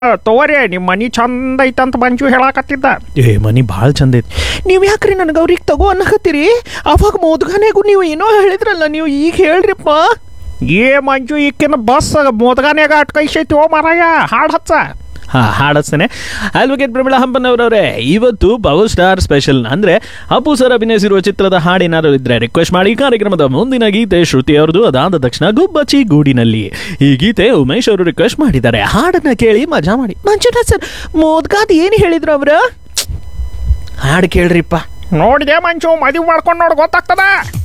ತಗೋರಿ ನಿಮ್ಮ ಮನಿ ಚಂದ ಐತಂತ ಮಂಜು ಹೇಳಾಕತ್ತಿದ್ದ ಏ ಮನಿ ಭಾಳ ಚಂದ ಐತಿ ನೀವು ಯಾಕ್ರಿ ನನಗೆ ಅವ್ರಿಗೆ ತಗೋ ಅನ್ನಕತ್ತೀರಿ ಅವಾಗ ಮೋದ್ಗಾನೆಗೂ ನೀವು ಏನೋ ಹೇಳಿದ್ರಲ್ಲ ನೀವು ಈಗ ಹೇಳ್ರಿಪ್ಪ ಏ ಮಂಜು ಈಕಿನ ಬಸ್ ಮೋದಗಾನ್ಯಾಗ ಅಟ್ಕೈಸೈತಿ ಓ ಮಾರಾಯ ಹಾಡ್ ಹಚ್ಚ ಹಾ ಹಾಡಸ್ತೇನೆ ಅಡ್ವೊಕೇಟ್ ಪ್ರಮೀಳಾ ಹಂಪನ್ನವರವರೇ ಇವತ್ತು ಪವರ್ ಸ್ಟಾರ್ ಸ್ಪೆಷಲ್ ಅಂದ್ರೆ ಅಪ್ಪು ಸರ್ ಅಭಿನಯಿಸಿರುವ ಚಿತ್ರದ ಹಾಡೇನಾದ್ರು ಇದ್ರೆ ರಿಕ್ವೆಸ್ಟ್ ಮಾಡಿ ಕಾರ್ಯಕ್ರಮದ ಮುಂದಿನ ಗೀತೆ ಶ್ರುತಿ ಅವರದು ಅದಾದ ತಕ್ಷಣ ಗುಬ್ಬಚ್ಚಿ ಗೂಡಿನಲ್ಲಿ ಈ ಗೀತೆ ಉಮೇಶ್ ಅವರು ರಿಕ್ವೆಸ್ಟ್ ಮಾಡಿದ್ದಾರೆ ಹಾಡನ್ನ ಕೇಳಿ ಮಜಾ ಮಾಡಿ ಮಂಜುನಾಥ್ ಸರ್ ಮೋದ್ಗಾದ್ ಏನು ಹೇಳಿದ್ರು ಅವ್ರ ಹಾಡು ಕೇಳ್ರಿಪ್ಪ ನೋಡಿದೆ ಮಂಜು ಮದುವೆ ಮಾಡ್ಕೊಂಡು ನೋಡಿ ಗೊತ್ತಾಗ್ತದ